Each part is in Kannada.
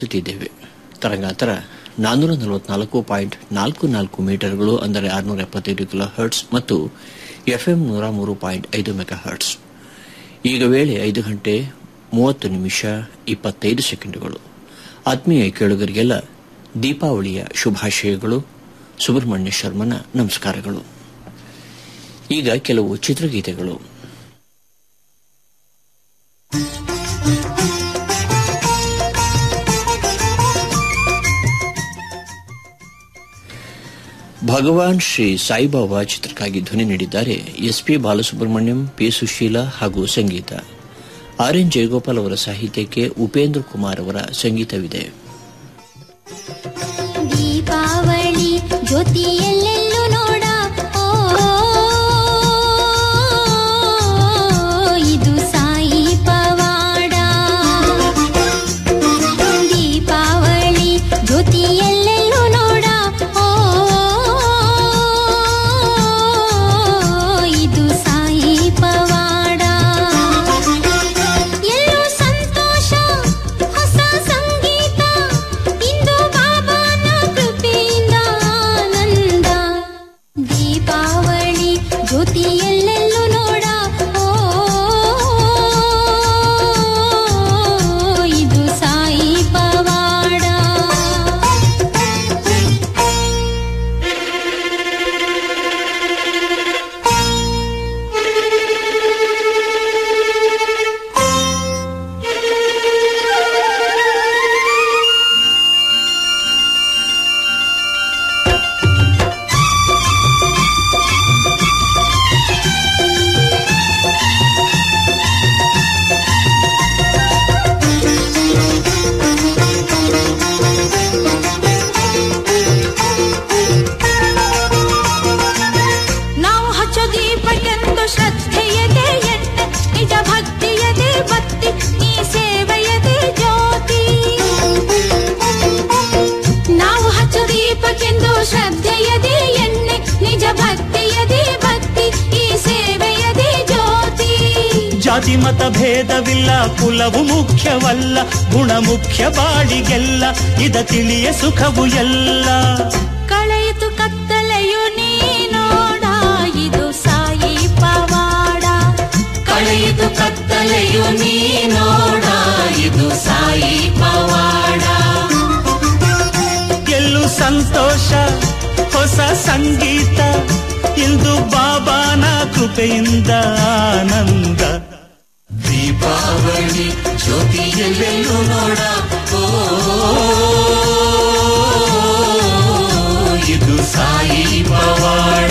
ಸುತ್ತಿದ್ದೇವೆ ತರಂಗಾಂತರ ನಾನ್ನೂರ ನಲವತ್ನಾಲ್ಕು ಪಾಯಿಂಟ್ ನಾಲ್ಕು ನಾಲ್ಕು ಮೀಟರ್ಗಳು ಅಂದರೆ ಆರುನೂರ ಎಪ್ಪತ್ತೈದು ಕಿಲೋ ಹರ್ಟ್ಸ್ ಮತ್ತು ಎಫ್ಎಂ ನೂರ ಮೂರು ಪಾಯಿಂಟ್ ಐದು ಮೆಗಾ ಹರ್ಟ್ಸ್ ಈಗ ವೇಳೆ ಐದು ಗಂಟೆ ಮೂವತ್ತು ನಿಮಿಷ ಇಪ್ಪತ್ತೈದು ಸೆಕೆಂಡುಗಳು ಆತ್ಮೀಯ ಕೇಳುಗರಿಗೆಲ್ಲ ದೀಪಾವಳಿಯ ಶುಭಾಶಯಗಳು ಸುಬ್ರಹ್ಮಣ್ಯ ಶರ್ಮನ ನಮಸ್ಕಾರಗಳು ಈಗ ಕೆಲವು ಚಿತ್ರಗೀತೆಗಳು ಭಗವಾನ್ ಶ್ರೀ ಸಾಯಿಬಾಬಾ ಚಿತ್ರಕ್ಕಾಗಿ ಧ್ವನಿ ನೀಡಿದ್ದಾರೆ ಎಸ್ಪಿ ಬಾಲಸುಬ್ರಹ್ಮಣ್ಯಂ ಪಿ ಸುಶೀಲಾ ಹಾಗೂ ಸಂಗೀತ ಆರ್ ಎನ್ ಜಯಗೋಪಾಲ್ ಅವರ ಸಾಹಿತ್ಯಕ್ಕೆ ಉಪೇಂದ್ರ ಕುಮಾರ್ ಅವರ ಸಂಗೀತವಿದೆ ದೀಪಾವಳಿ ಜ್ಯೋತಿ ಎಲ್ಲೆಲ್ಲೂ ನೋಡ ಓ ಇದು ಸಾಯಿ ಪವಾಡ ದೀಪಾವಳಿ ಜ್ಯೋತಿ ಎಲ್ಲೆಲ್ಲೂ ನೋಡ ಓ ಇದು ಸಾಯಿ ಪವಾಡ ಎಲ್ಲೋ ಸಂತೋಷ ಹೊಸ ಸಂಗೀತ ಇಂದು ಬಾಬಾನ ಕೃಪೆಯಿಂದ ಆನಂದ ದೀಪಾವಳಿ ಜ್ಯೋತಿ ಎಲ್ಲೆಲ್ಲೂ ನೋಡ ಓ ಇದು ಸಾಯಿ ಪವಾಡ ನಾವು ಹಚ್ಚೋ ದೀಪಕ್ಕೆಂದು ಶ್ರದ್ಧೆಯದೆ ಎಣ್ಣೆ ನಿಜ ಭಕ್ತಿಯದೆ ಬತ್ತಿ ನೀ ಸೇವೆಯದೆ ಜ್ಯೋತಿ ನಾವು ಹಚ್ಚೋ ದೀಪಕ್ಕೆಂದು ಶ್ರದ್ಧೆಯದೆ ಎಣ್ಣೆ ನಿಜ ಭಕ್ತಿಯದೆ ಬತ್ತಿ ಈ ಸೇವೆಯದೆ ಜ್ಯೋತಿ ಜಾತಿ ಮತ ಭೇದವಿಲ್ಲ ಕುಲವು ಮುಖ್ಯವಲ್ಲ ಗುಣ ಮುಖ್ಯ ಬಾಳಿಗೆಲ್ಲ ಇದ ತಿಳಿಯ ಸುಖವು ಎಲ್ಲ ಕಳೆಯಿತು ಕತ್ತಲೆಯು ನೀ ನೋಡ ಇದು ಸಾಯಿ ಪವಾಡ ಕಳೆಯಿತು ಕತ್ತಲೆಯು ನೀ ನೋಡ ಇದು ಸಾಯಿ ಪವಾಡ ಎಲ್ಲೂ ಸಂತೋಷ ಹೊಸ ಸಂಗೀತ ಇಂದು ಬಾಬಾನ ಕೃಪೆಯಿಂದ ಆನಂದ ದೀಪಾವಳಿ ಜ್ಯೋತಿಯಲ್ಲೆಲ್ಲೂ ನೋಡ ಓ ಇದು ಸಾಯಿ ಪವಾಡ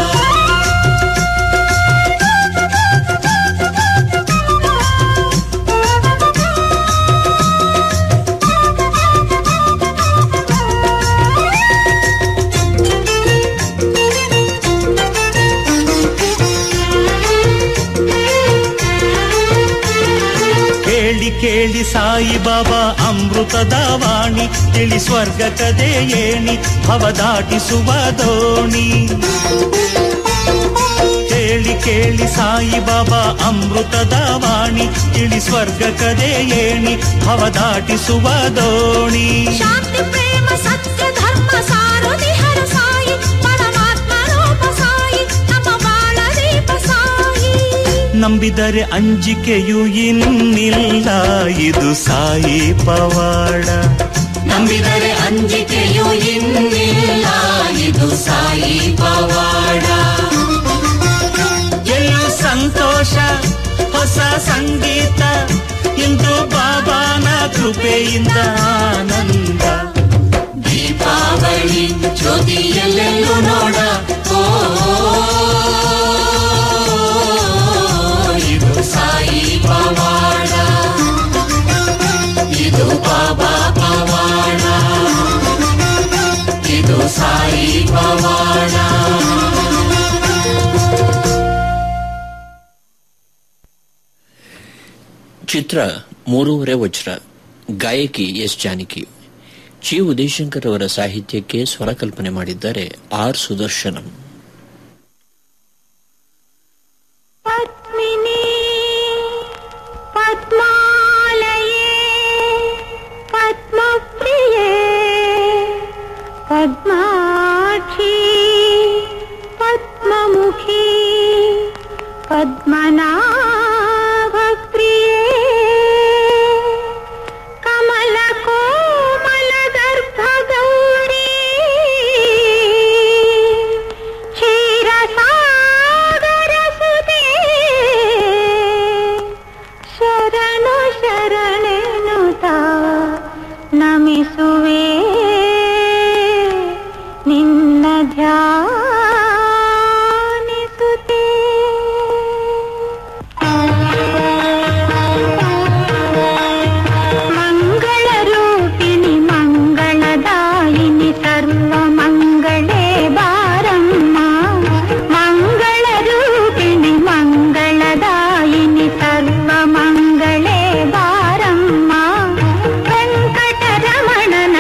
ಕೇಳಿ ಕೇಳಿ ಸಾಯಿ ಬಾಬಾ ಅಮೃತದ ವಾಣಿ ತಿಳಿ ಸ್ವರ್ಗ ಕದೆ ಏಣಿ ಭವ ದಾಟಿಸುವ ದೋಣಿ ಕೇಳಿ ಕೇಳಿ ಸಾಯಿ ಬಾಬಾ ಅಮೃತದ ವಾಣಿ ತಿಳಿ ಸ್ವರ್ಗ ಕದೆ ಏಣಿ ಭವ ದಾಟಿಸುವ ದೋಣಿ ಶಾಂತಿ ಪ್ರೇಮ ಸತ್ಯ ಧರ್ಮ ಸಾರುದಿಹರ ಸಾಯಿ ಪರಮಾತ್ಮ ರೂಪ ಸಾಯಿ ನಮ್ಮ ಬಾಳ ದೀಪ ಸಾಯಿ ನಂಬಿದರೆ ಅಂಜಿಕೆಯು ಇನ್ನಿಲ್ಲ ಇದು ಸಾಯಿ ಪವಾಡ ನಂಬಿದರೆ ಅಂಜಿಕೆಯು ಇನ್ನಿಲ್ಲ ಇದು ಸಾಯಿ ಪವಾಡ ಎಲ್ಲೂ ಸಂತೋಷ ಹೊಸ ಸಂಗೀತ ಇಂದು ಬಾಬಾನ ಕೃಪೆಯಿಂದ ಆನಂದ ದೀಪಾವಳಿ ಜ್ಯೋತಿ ಎಲ್ಲೆಲ್ಲೂ ನೋಡ ಓ ಇದು ಸಾಯಿ ಪವಾಡ ಇದು ಬಾಬಾ ಪವಾಡ ಇದು ಸಾಯಿ ಪವಾಡ ಚಿತ್ರ ಮೂರೂವರೆ ವಜ್ರ ಗಾಯಕಿ ಎಸ್ ಜಾನಕಿ ಚಿ ಉದಯಶಂಕರ್ ಅವರ ಸಾಹಿತ್ಯಕ್ಕೆ ಸ್ವರಕಲ್ಪನೆ ಮಾಡಿದ್ದಾರೆ ಆರ್ ಸುದರ್ಶನಂ ಪದ್ಮಿನಿ ಪದ್ಮಾಲಯೇ ಪದ್ಮ पद्माक्षी पद्ममुखी पद्मनाभप्रिये कमलकोमलगर्भगौरी क्षीरसागरसुते ಶರಣು ಶರಣೆನುತ ನಮಿಸುವೆ ನಿನ್ನ ಧ್ಯಾನಿಸುತ್ತೆ ಮಂಗಳ ರೂಪಿಣಿ ಮಂಗಳದಾಯಿನಿ ಸರ್ವ ಮಂಗಳೇ ಬಾರಮ್ಮ ಮಂಗಳ ರೂಪಿಣಿ ಮಂಗಳದಾಯಿನಿ ಸರ್ವ ಮಂಗಳೇ ಬಾರಮ್ಮ ವೆಂಕಟರಮಣನ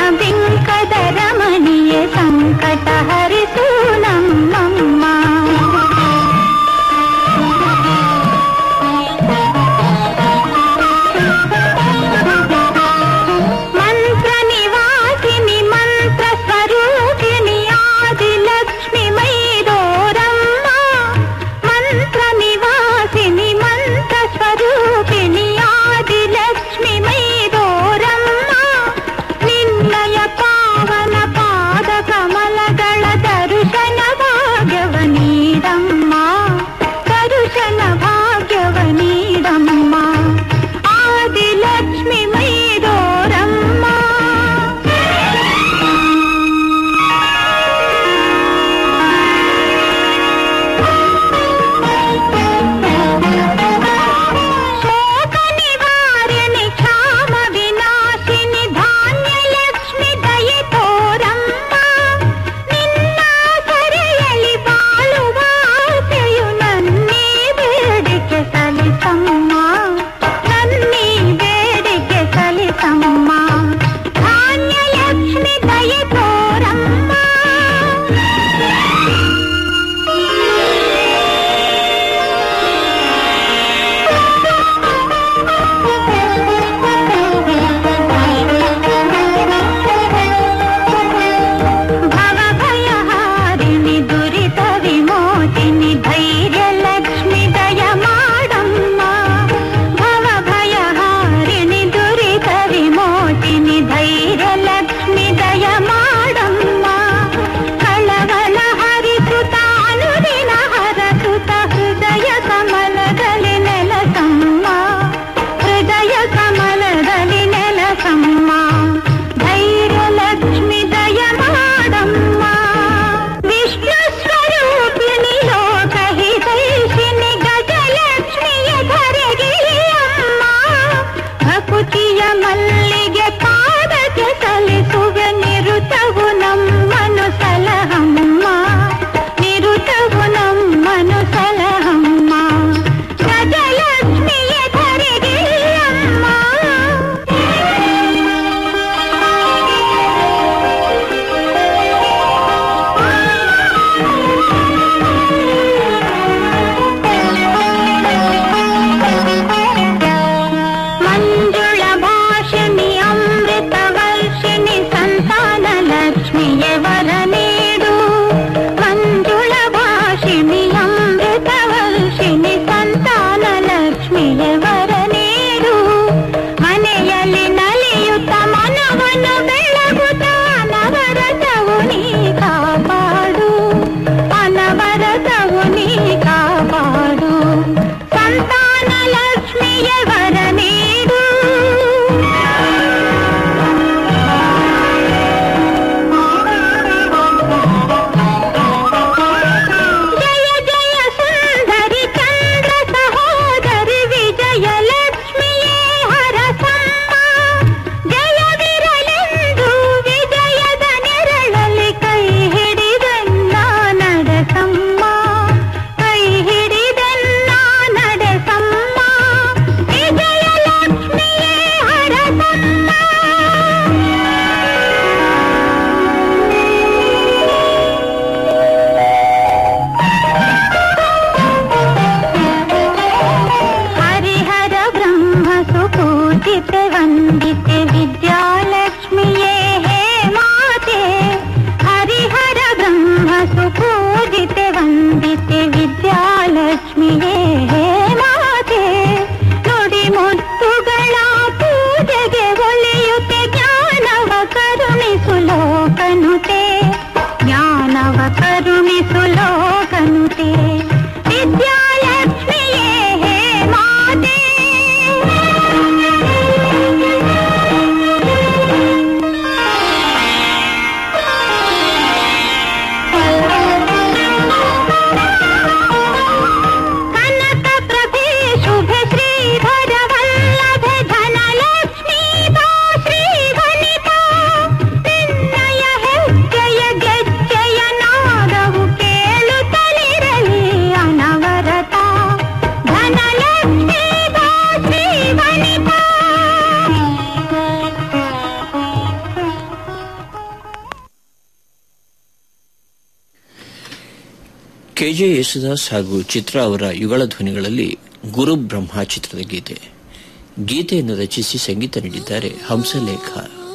ಕೆಜೆ ಯೇಸುದಾಸ್ ಹಾಗೂ ಚಿತ್ರ ಅವರ ಯುಗಳ ಧ್ವನಿಗಳಲ್ಲಿ ಗುರು ಬ್ರಹ್ಮ ಚಿತ್ರದ ಗೀತೆ ಗೀತೆಯನ್ನು ರಚಿಸಿ ಸಂಗೀತ ನೀಡಿದ್ದಾರೆ ಹಂಸಲೇಖ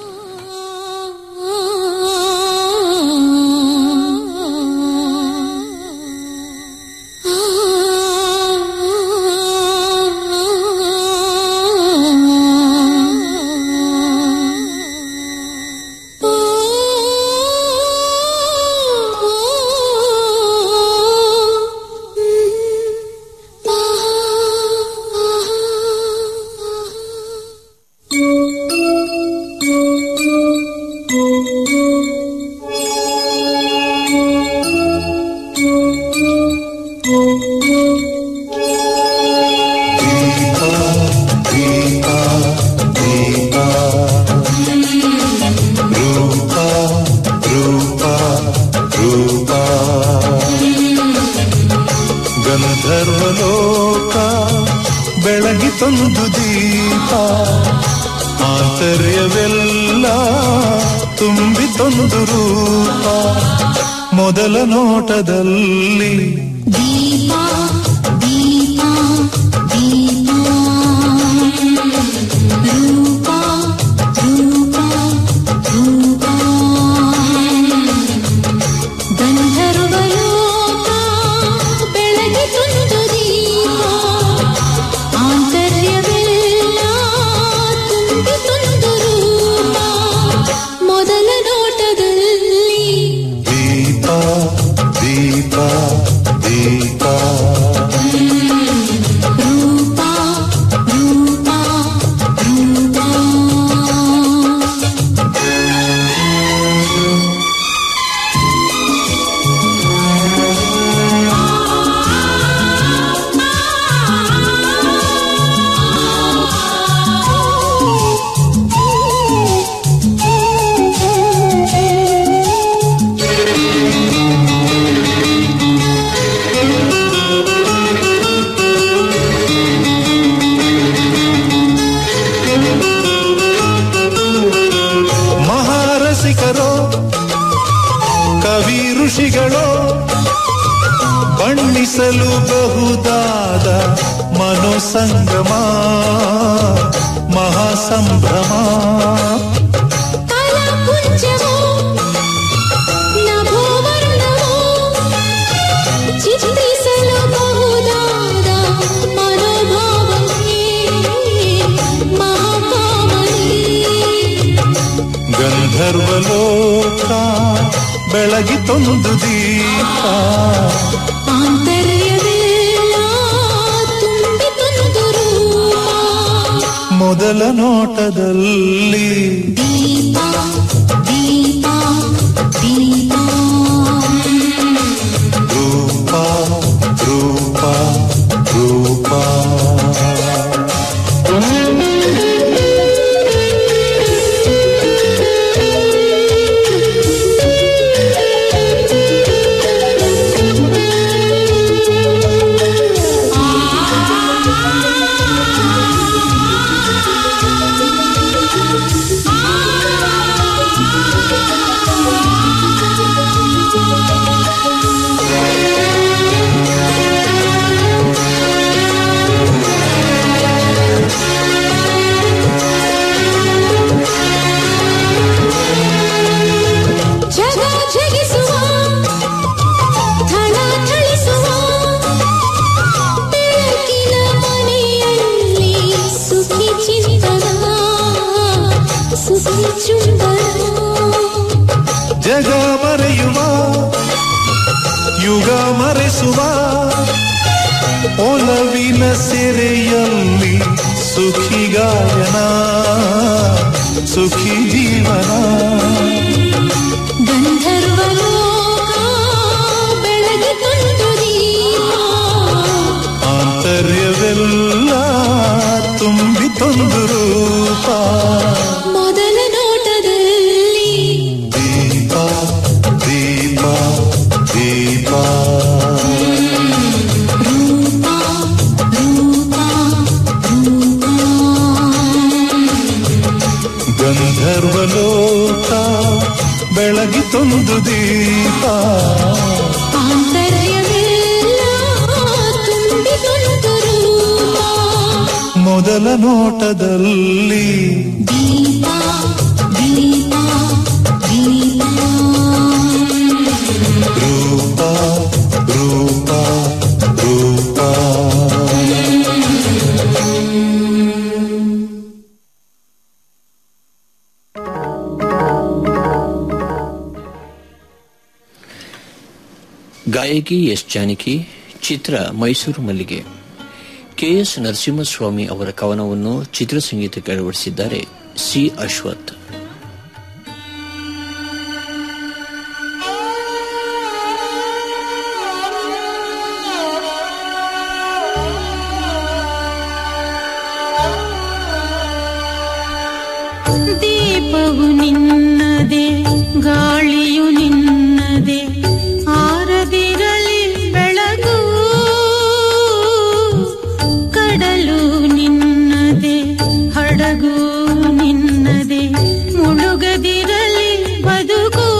ಗಂಧರ್ವಲೋಕ ಬೆಳಗಿತೊಂದು ದೀಪ ಆಂತರ್ಯವೆಲ್ಲ ತುಂಬಿತೊಂದು ರೂಪ ಮೊದಲ ನೋಟದಲ್ಲಿ ದೀಪ ದೀಪ ದೀಪ ರೂಪ ರೂಪ ರೂಪ ಗಂಧರ್ವಲೋಕ ಬೆಳಗಿತೊಂದು ದೀಪ ಆಂತರ್ಯವೆಲ್ಲ ತುಂಬಿತೊಂದು ರೂಪ ಮೊದಲ ನೋಟದಲ್ಲಿ ದೀಪ ದೀಪ ದೀಪ ರೂಪ ರೂಪ ರೂಪ ಮಹಾರಸಿಕರೋ ಕವಿ ಋಷಿಗಳೋ ಬಣ್ಣಿಸಲು ಬಹುದಾದ ಮನೋಸಂಗಮ ಮಹಾಸಂಭ್ರಮ ಕಲಾಕುಂಚವೋ ನಭೋವರ್ಣವೋ ಚಿತ್ರಿಸಲು ಬಹುದಾದ ಮನೋಭಾವನೆ ಮಹಾಕಾಮನೆ ಗಂಧರ್ವಲೋಕ ಬೆಳಗಿತೊಂದು ದೀಪ ಆಂತರ್ಯವೆಲ್ಲ ತುಂಬಿತೊಂದು ರೂಪ ಮೊದಲ ನೋಟದಲ್ಲಿ ದೀಪ ದೀಪ ದೀಪ ರೂಪ ರೂಪ ರೂಪ ಜಗ ಜಗಿಸುವ ಥಳ ಥಳಿಸುವ ಬೆಳಕಿನ ಮನೆಯಲ್ಲಿ ಸುಖಿ ಚಿಂತನ ಸುಖಿ ಚುಂಬನ ಜಗ ಮರೆಯುವ ಯುಗ ಮರೆಸುವ ಒಲವಿನ ಸೆರೆಯಲ್ಲಿ ಸುಖಿ ಗಾಯನ ಸುಖಿ ಜೀವನ ಗಂಧರ್ವಲೋಕ ಬೆಳಗಿತೊಂದು ದೀಪ ಆಂತರ್ಯವೆಲ್ಲ ತುಂಬಿತೊಂದು ರೂಪ ಮೊದಲ ನೋಟದಲ್ಲಿ ದೀಪ ದೀಪ ದೀಪ ರೂಪ ರೂಪ ರೂಪ ಗಂಧರ್ವಲೋಕ ಬೆಳಗಿತೊಂದು ದೀಪ ಆಂತರ್ಯವೆಲ್ಲ ಮೊದಲ ನೋಟದಲ್ಲಿ ದೀಪ ದೀಪ ದೀಪ ರೂಪ ರೂಪ ರೂಪ ಗಾಯಕಿ ಎಸ್ ಜಾನಕಿ ಚಿತ್ರ ಮೈಸೂರು ಮಲ್ಲಿಗೆ ಕೆಎಸ್ ನರಸಿಂಹಸ್ವಾಮಿ ಅವರ ಕವನವನ್ನು ಚಿತ್ರಸಂಗೀತಕ್ಕೆ ಅಳವಡಿಸಿದ್ದಾರೆ ಸಿ ಅಶ್ವಥ್ ದೀಪವು ನಿನ್ನದೆ ಗಾಳಿಯು ನಿನ್ನದೆ ಆರದಿರಲಿ ಬೆಳಗು ಕಡಲು ನಿನ್ನದೆ ಹಡಗು ನಿನ್ನದೆ ಮುಳುಗದಿರಲಿ ಬದುಕು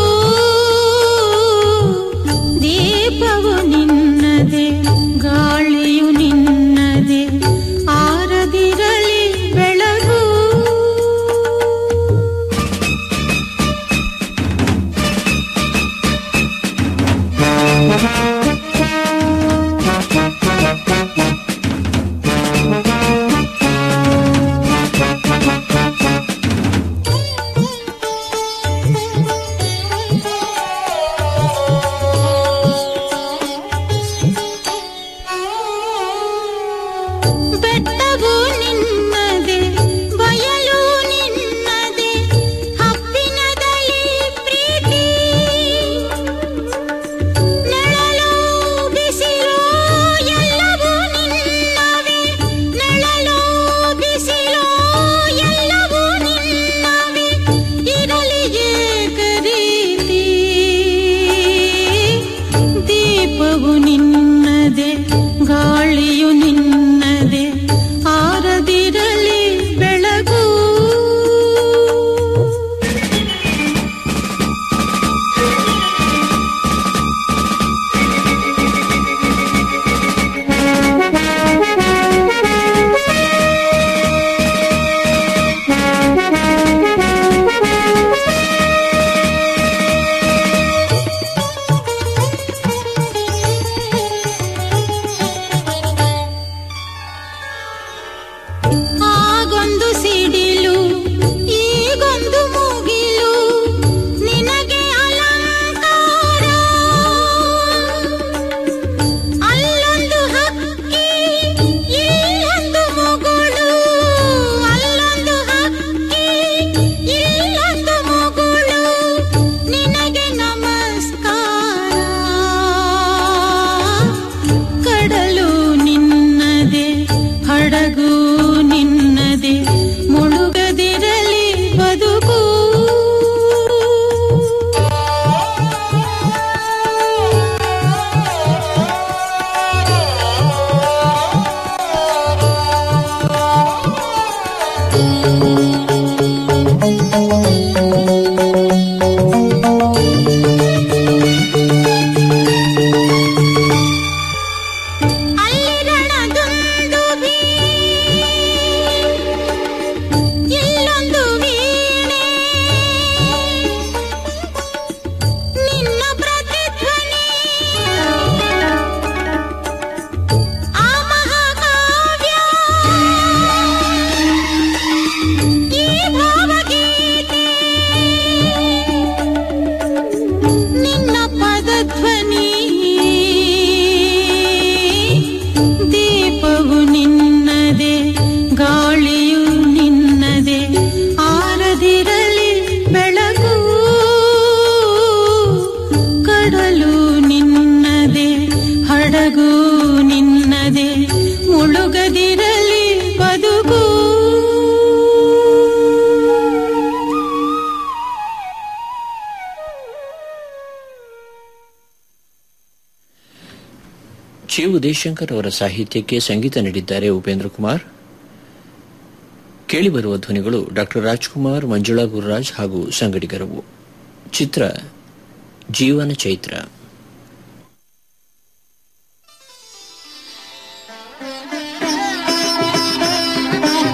ದೀಪವು ನಿನ್ನದೆ ಗಾಳಿಯು ನಿನ್ನದೆ ಆರದಿರಲಿ ಬೆಳಗು ಬೆಟ್ಟವು ನಿನ್ನದೆ ಬಯಲು ನಿನ್ನದೆ ಹಪ್ಪಿನದಲ್ಲಿ ಪ್ರೀತಿ ನೆಳಲು ಬಿಸಿಲು ಎಲ್ಲವೂ ನಿನ್ನವೇ ನೆಳಲು ಬಿಸಿಲು ಎಲ್ಲವೂ ನಿನ್ನವೇ ಇರಲಿ ಏಕರೀತಿ ದೀಪವು ನಿನ್ನದೆ ಗಾಳಿಯು ನಿನ್ನದೆ ಆರದಿರಲಿ ಬೆಳಗು ಆಗೊಂದು ಸಿಡಿಲು ಈಗೊಂದು ಮುಗಿಲು ನಿನಗೆ ಅಲಂಕಾರ ಅಲ್ಲೊಂದು ಹಕ್ಕಿ ಇಲ್ಲೊಂದು ಮುಗುಳು ಅಲ್ಲೊಂದು ಹಕ್ಕಿ ಇಲ್ಲೊಂದು ಮುಗುಳು ನಿನಗೆ ನಮಸ್ಕಾರ ಕಡಲು ನಿನ್ನದೆ ಹಡಗು ನಿನ್ನದೆ ಮುಳುಗದಿರಲಿ ಬದುಕು ಅಲ್ಲಿ ರಣದುಂದುಭಿ ಇಲ್ಲೊಂದು ವೀಣೆ ನಿನ್ನ ಪ್ರತಿಧ್ವನಿ ಆ ಮಹಾಕಾವ್ಯ ಈ ಭಾವಗೀತೆ ನಿನ್ನ ಪದಧ್ವನಿ ದೀಪವು ನಿನ್ನದೆ ಗಾಳಿಯು ನಿನ್ನದೆ ಆರದಿರಲಿ ಬೆಳಕು ಕಡಲು ನಿನ್ನದೆ ಹಡಗು ನಿನ್ನದೆ ಮುಳುಗದಿರಲಿ ಬದುಕು ಚಿ ಉದಯಶಂಕರ್ ಅವರ ಸಾಹಿತ್ಯಕ್ಕೆ ಸಂಗೀತ ನೀಡಿದ್ದಾರೆ ಉಪೇಂದ್ರ ಕುಮಾರ್ ಕೇಳಿಬರುವ ಧ್ವನಿಗಳು ಡಾಕ್ಟರ್ ರಾಜ್ಕುಮಾರ್ ಮಂಜುಳಾ ಗುರುರಾಜ್ ಹಾಗೂ ಸಂಗಡಿಗರವು ಚಿತ್ರ ಜೀವನ ಚೈತ್ರ ಆ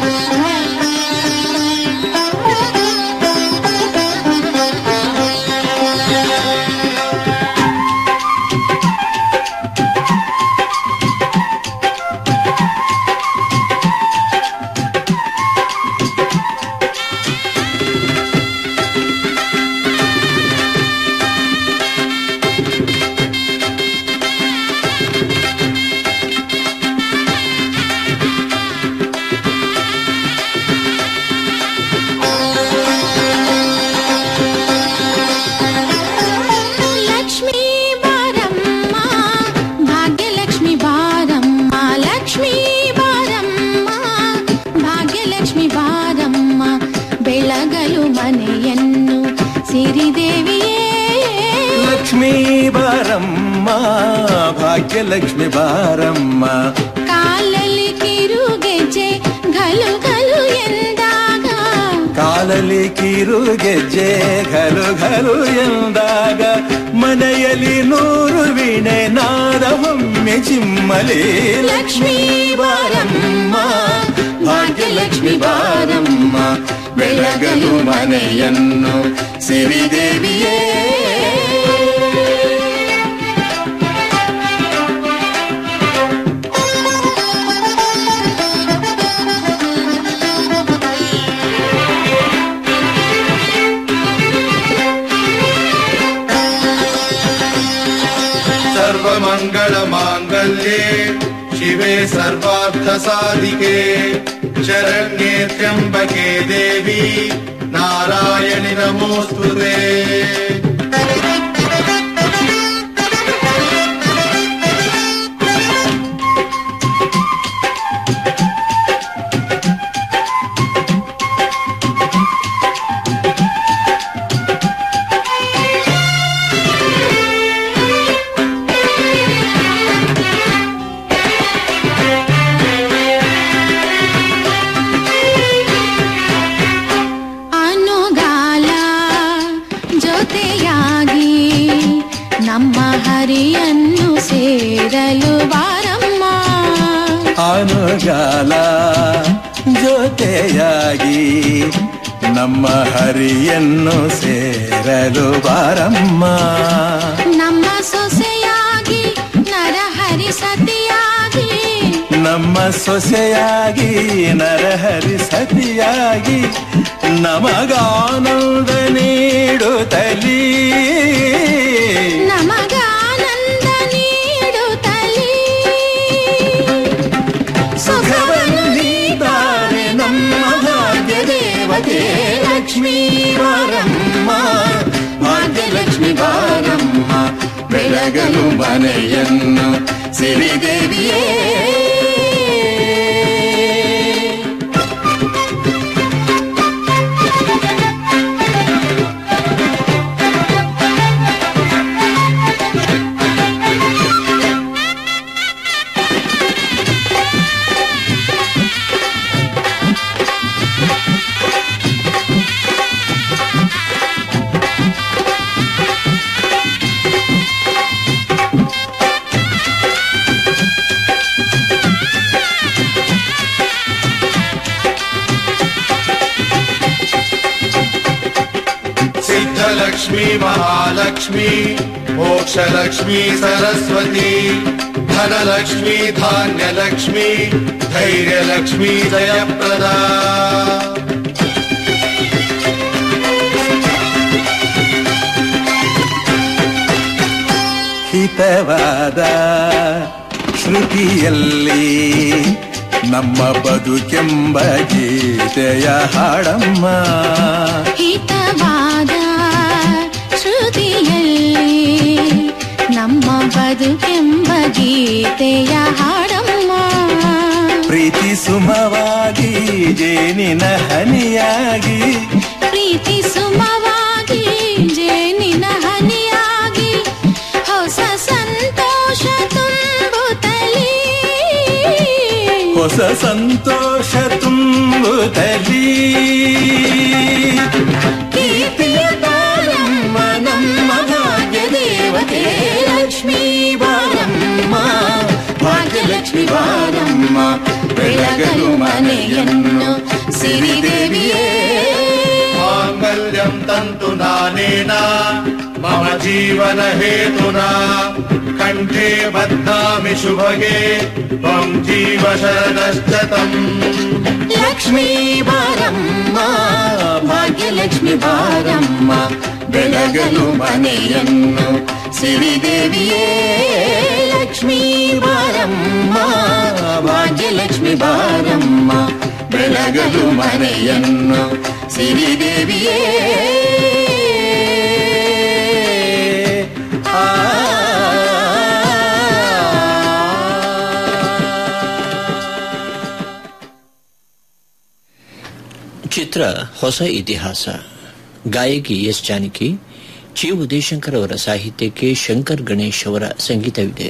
ಸಿರಿದೇವಿಯೇ ಲಕ್ಷ್ಮೀ ಬಾರಮ್ಮ ಭಾಗ್ಯಲಕ್ಷ್ಮಿ ಬಾರಮ್ಮ ಕಾಲಲ್ಲಿ ಕಿರುಗೆಜ್ಜೆ ಗಲು ಗಲು ಎಂದಾಗ ಕಾಲಲ್ಲಿ ಕಿರು ಗೆಜ್ಜೆ ಘಲು ಘಲು ಎಂದಾಗ ಮನೆಯಲ್ಲಿ ನೂರು ವೀಣೆ ನಾದವೊಮ್ಮೆ ಚಿಮ್ಮಲಿ ಲಕ್ಷ್ಮೀ ಬಾರಮ್ಮ ಭಾಗ್ಯಲಕ್ಷ್ಮಿ ಬಾರಮ್ಮ ಬೆಳಗಲು ಮನೆಯನ್ನು ಸಿರಿದೇವಿಯೇ सर्वमङ्गलमाङ्गल्ये शिवे सर्वार्थसाधिके शरण्ये त्र्यम्बके देवी नारायणि नमोऽस्तु ते ಅನುಗಾಲ ಜೊತೆಯಾಗಿ ನಮ್ಮ ಹರಿಯನ್ನು ಸೇರಲು ಬಾರಮ್ಮ ಅನುಗಾಲ ಜೊತೆಯಾಗಿ ನಮ್ಮ ಹರಿಯನ್ನು ಸೇರಲು ಬಾರಮ್ಮ ನಮ್ಮ ಸೊಸೆಯಾಗಿ ನರಹರಿ ಸತಿಯಾಗಿ ನಮ್ಮ ಸೊಸೆಯಾಗಿ ನರಹರಿ ಸತಿಯಾಗಿ ನಮಗಾನಂದ ನೀಡುತ್ತಲೀ ನಮಗಾನಂದ ನೀಡುತ್ತಲೀ ಸುಖವನ್ನು ನೀತಾರೆ ನಮ್ಮ ಭಾಗ್ಯ ದೇವತೆ ಲಕ್ಷ್ಮೀ ಬಾರಮ್ಮ ಭಾಗ್ಯಲಕ್ಷ್ಮಿ ಬಾರಮ್ಮ ಬೆಳಗಲು ಮನೆಯನ್ನು ಸಿರಿದೇವಿಯೇ सिद्धलक्ष्मी महालक्ष्मी मोक्षलक्ष्मी सरस्वती धनलक्ष्मी धान्यलक्ष्मी धैर्यलक्ष्मी जयप्रदा ಹಿತವಾದ ಶ್ರುತಿಯಲ್ಲಿ ನಮ್ಮ ಬದುಕೆಂಬ ಗೀತೆಯ ಹಾಡಮ್ಮ ಹಿತವಾದ ಶ್ರುತಿಯಲ್ಲಿ ನಮ್ಮ ಬದುಕೆಂಬ ಗೀತೆಯ ಹಾಡಮ್ಮ ಪ್ರೀತಿ ಸುಮವಾಗಿ ಜೇನಿನ ಹನಿಯಾಗಿ ಪ್ರೀತಿ ಸುಮವಾಗಿ ಜೇನಿನ ಹನಿಯಾಗಿ ಹೊಸ ಸಂತೋಷ ತುಂಬುತ್ತಲೀ ಹೊಸ ಸಂತೋಷ ತುಂಬುತ್ತಲೀ ಕೀರ್ತಿಯ ತಾರಮ್ಮ ನಮ್ಮ ಭಾಗ್ಯ ದೇವತೆ ಲಕ್ಷ್ಮೀ ಬಾರಮ್ಮ ಭಾಗ್ಯಲಕ್ಷ್ಮಿ ಬಾರಮ್ಮ ಬೆಳಗಲು ಮನೆಯನ್ನು ಸಿರಿದೇವಿಯೇ माङ्गल्यम् तन्तु नानेन मम जीवन हेतुना कण्ठे बध्नामि शुभगे त्वम् जीव शरदश्चतम् ಲಕ್ಷ್ಮೀ ಬಾರಮ್ಮ ಭಾಗ್ಯಲಕ್ಷ್ಮಿ ಬಾರಮ್ಮ ಬೆಳಗಲು ಮನೆಯನ್ನು ಸಿರಿದೇವಿಯೇ ಲಕ್ಷ್ಮೀ ಬಾರಮ್ಮ ಭಾಗ್ಯಲಕ್ಷ್ಮಿ ಬಾರಮ್ಮ ಬೆಳಗಲು ಮನೆಯನ್ನು ಸಿರಿದೇವಿಯೇ ಚಿತ್ರ ಹೊಸ ಇತಿಹಾಸ ಗಾಯಕಿ ಎಸ್ ಜಾನಕಿ ಚಿ ಉದಯಶಂಕರ್ ಅವರ ಸಾಹಿತ್ಯಕ್ಕೆ ಶಂಕರ್ ಗಣೇಶ್ ಅವರ ಸಂಗೀತವಿದೆ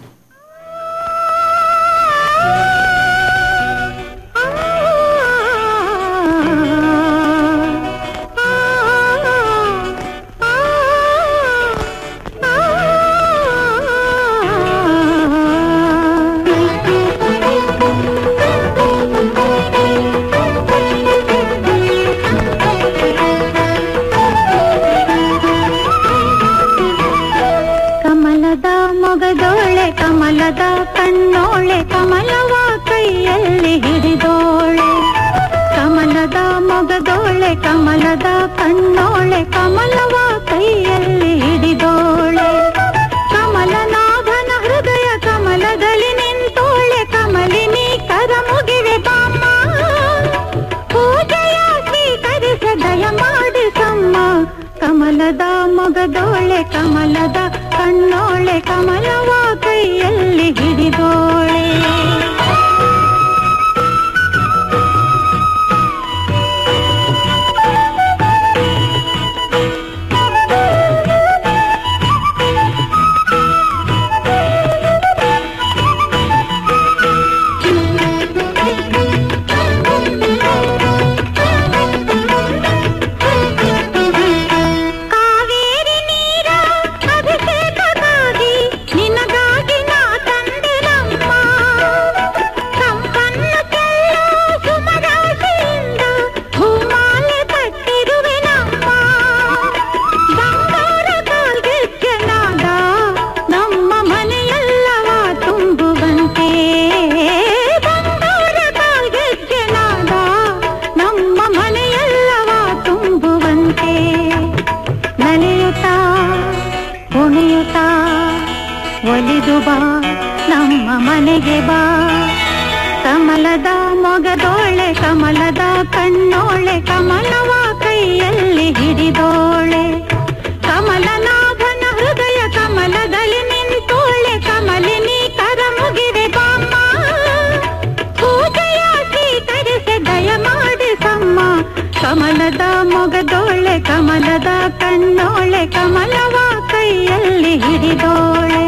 ಕಮಲದ ಮೊಗದೋಳೆ ಕಮಲದ ಕಣ್ಣೋಳೆ ಕಮಲವ ಕೈಯಲ್ಲಿ ಹಿಡಿದೋಳೆ ಕಮಲದ ಮೊಗದೋಳೆ ಕಮಲದ ಕಣ್ಣೋಳೆ ಕಮಲವ ಕೈಯಲ್ಲಿ ಹಿಡಿದೋಳೆ ಕಮಲನಾಭನ ಹೃದಯ ಕಮಲದಲ್ಲಿ ನಿಂತೋಳೆ ಕಮಲಿನಿ ಕರ ಮುಗಿವೆ ಬಾಮ್ಮ ಪೂಜೆಯ ಸ್ವೀಕರಿಸ ದಯ ಮಾಡಿಸಮ್ಮ ಕಮಲದ ಮೊಗದೋಳೆ ಕಮಲದ ಕಣ್ಣೋಳೆ ಕಮಲವ ಕೈಯಲ್ಲಿ ಹಿಡಿದೋಳೆ ಕಾವೇರಿ ನೀರ ಅಭಿಷೇಕಕ್ಕಾಗಿ ನಿನಗಾಗಿ ನಾ ತಂದೆನಮ್ಮ ಸಂಪನ್ನ ಚೆಲ್ಲೋ ಸುಮರಾಶಿಯಿಂದ ಹೂಮಾಲೆ ಕಟ್ಟಿರುವೆನಮ್ಮ ಬಂಗಾರ ಕಾಲ್ಗೆಜ್ಜೆನಾದ ನಮ್ಮ ಮನೆಯೆಲ್ಲವ ತುಂಬುವಂತೆ ಬಂಗಾರ ಕಾಲ್ಗೆಜ್ಜೆನಾದ ನಮ್ಮ ಮನೆಯೆಲ್ಲವ ತುಂಬುವಂತೆ ನಲಿಯುತ್ತಾ ಕುಣಿಯುತ್ತಾ ಒಲಿದು ಬಾ ನಮ್ಮ ಮನೆಗೆ ಬಾ ಕಮಲದ ಮೊಗದೋಳೆ ಕಮಲದ ಕಣ್ಣೋಳೆ ಕಮಲವ ಕೈಯಲ್ಲಿ ಹಿಡಿದೋಳೆ ಕಮಲನಾಭನ ಹೃದಯ ಕಮಲದಲ್ಲಿ ನಿಂತೋಳೆ ಕಮಲಿನಿ ಕರ ಮುಗಿವೆ ಬಾಮ್ಮ ಪೂಜೆಯ ಸ್ವೀಕರಿಸಿ ದಯ ಮಾಡಿಸಮ್ಮ ಕಮಲದ ಮೊಗದೋಳೆ ಕಮಲದ ಕಣ್ಣೋಳೆ ಕಮಲವ ಕೈಯಲ್ಲಿ ಹಿಡಿದೋಳೆ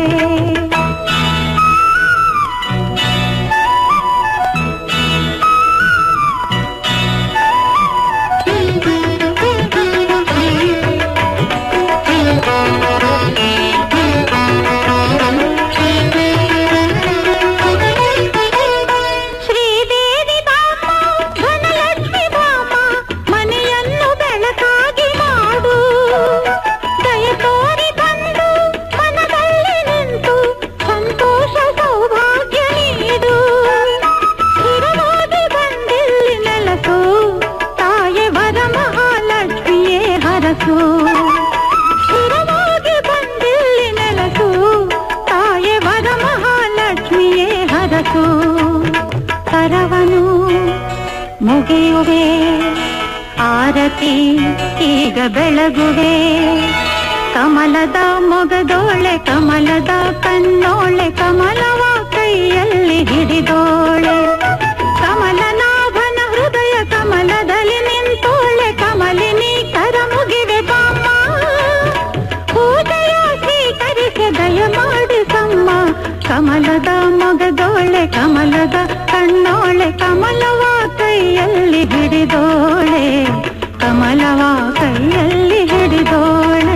ಶ್ರೀದೇವಿ ಬಾಮ ಧನಲಕ್ಷ್ಮಿ ಬಾಮ ಮನೆಯನ್ನು ಬೆಳಕಾಗಿ ಮಾಡು ದಯ ತೋರಿ ಬಂದು ಮನದಲ್ಲಿ ನಿಂತು ಸಂತೋಷ ಸೌಭಾಗ್ಯ ನೀಡು ಸ್ಥಿರವಾಗಿ ಬಂದಿಲ್ಲಿ ನೆಲಸು ತಾಯಿ ವರ ಮಹಾಲಕ್ಷ್ಮಿಯೇ ಹರಸು ಸ್ಥಿರವಾಗಿ ಬಂದಿಲ್ಲಿ ನೆಲಸು ತಾಯಿ ವರ ಮಹಾಲಕ್ಷ್ಮಿಯೇ ಹರಸು ಕರವನು ಮುಗಿಯುವೆ ಆರತಿ ಈಗ ಬೆಳಗುವೆ ಕಮಲದ ಮೊಗದೋಳೆ ಕಮಲದ ಕಣ್ಣೋಳೆ ಕಮಲವ ಕೈಯಲ್ಲಿ ಹಿಡಿದೋಳೆ ಕಮಲನಾಭನ ಹೃದಯ ಕಮಲದಲ್ಲಿ ನಿಂತೋಳೆ ಕಮಲಿನಿ ಕರ ಮುಗಿವೆ ಬಾಮ್ಮ ಪೂಜೆಯ ಸ್ವೀಕರಿಸಿ ದಯ ಮಾಡಿಸಮ್ಮ ಕಮಲದ ಮೊಗದೋಳೆ ಕಮಲದ ಕಣ್ಣೋಳೆ ಕಮಲವ ಕೈಯಲ್ಲಿ ಹಿಡಿದೋಳೆ ಕಮಲವ ಕೈಯಲ್ಲಿ ಹಿಡಿದೋಳೆ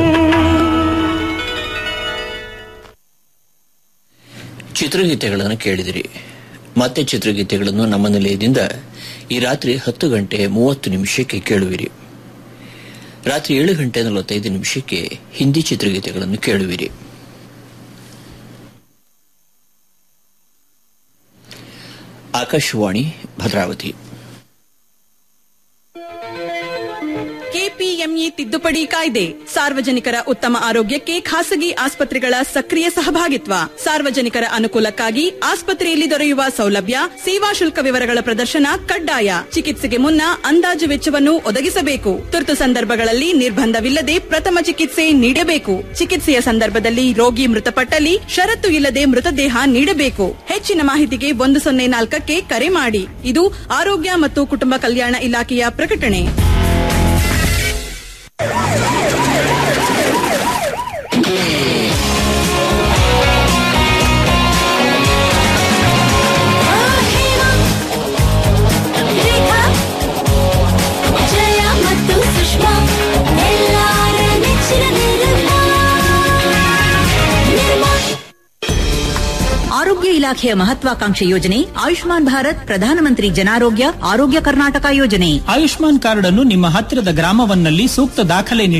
ಚಿತ್ರಗೀತೆಗಳನ್ನು ಕೇಳಿದಿರಿ ಮತ್ತೆ ಚಿತ್ರಗೀತೆಗಳನ್ನು ನಮ್ಮ ನಿಲಯದಿಂದ ಈ ರಾತ್ರಿ ಹತ್ತು ಗಂಟೆ ಮೂವತ್ತು ನಿಮಿಷಕ್ಕೆ ಕೇಳುವಿರಿ ರಾತ್ರಿ ಏಳು ಗಂಟೆ ನಲವತ್ತೈದು ನಿಮಿಷಕ್ಕೆ ಹಿಂದಿ ಚಿತ್ರಗೀತೆಗಳನ್ನು ಕೇಳುವಿರಿ ಆಕಾಶವಾಣಿ ಭದ್ರಾವತಿ ಕೆಪಿಎಂಇ ತಿದ್ದುಪಡಿ ಕಾಯ್ದೆ ಸಾರ್ವಜನಿಕರ ಉತ್ತಮ ಆರೋಗ್ಯಕ್ಕೆ ಖಾಸಗಿ ಆಸ್ಪತ್ರೆಗಳ ಸಕ್ರಿಯ ಸಹಭಾಗಿತ್ವ ಸಾರ್ವಜನಿಕರ ಅನುಕೂಲಕ್ಕಾಗಿ ಆಸ್ಪತ್ರೆಯಲ್ಲಿ ದೊರೆಯುವ ಸೌಲಭ್ಯ ಸೇವಾ ಶುಲ್ಕ ವಿವರಗಳ ಪ್ರದರ್ಶನ ಕಡ್ಡಾಯ ಚಿಕಿತ್ಸೆಗೆ ಮುನ್ನ ಅಂದಾಜು ವೆಚ್ಚವನ್ನು ಒದಗಿಸಬೇಕು ತುರ್ತು ಸಂದರ್ಭಗಳಲ್ಲಿ ನಿರ್ಬಂಧವಿಲ್ಲದೆ ಪ್ರಥಮ ಚಿಕಿತ್ಸೆ ನೀಡಬೇಕು ಚಿಕಿತ್ಸೆಯ ಸಂದರ್ಭದಲ್ಲಿ ರೋಗಿ ಮೃತಪಟ್ಟಲ್ಲಿ ಷರತ್ತು ಇಲ್ಲದೆ ಮೃತದೇಹ ನೀಡಬೇಕು ಹೆಚ್ಚಿನ ಮಾಹಿತಿಗೆ ಒಂದು ಸೊನ್ನೆ ನಾಲ್ಕಕ್ಕೆ ಕರೆ ಮಾಡಿ ಇದು ಆರೋಗ್ಯ ಮತ್ತು ಕುಟುಂಬ ಕಲ್ಯಾಣ ಇಲಾಖೆಯ ಪ್ರಕಟಣೆ ರೇಖಾ ಜಯ ಮತ್ತು ಸುಷ್ಮಾ ಎಲ್ಲಾರ ನೆಚ್ಚಿನ ನಿರ್ಮಾ ನಿರ್ಮಾ ಆರೋಗ್ಯ ಇಲಾಖೆಯ ಮಹತ್ವಾಕಾಂಕ್ಷೆ ಯೋಜನೆ ಆಯುಷ್ಮಾನ್ ಭಾರತ್ ಪ್ರಧಾನಮಂತ್ರಿ ಜನಾರೋಗ್ಯ ಆರೋಗ್ಯ ಕರ್ನಾಟಕ ಯೋಜನೆ ಆಯುಷ್ಮಾನ್ ಕಾರ್ಡ್ ಅನ್ನು ನಿಮ್ಮ ಹತ್ತಿರದ ಗ್ರಾಮವನ್ನಲ್ಲಿ ಸೂಕ್ತ ದಾಖಲೆ ನೀಡಿ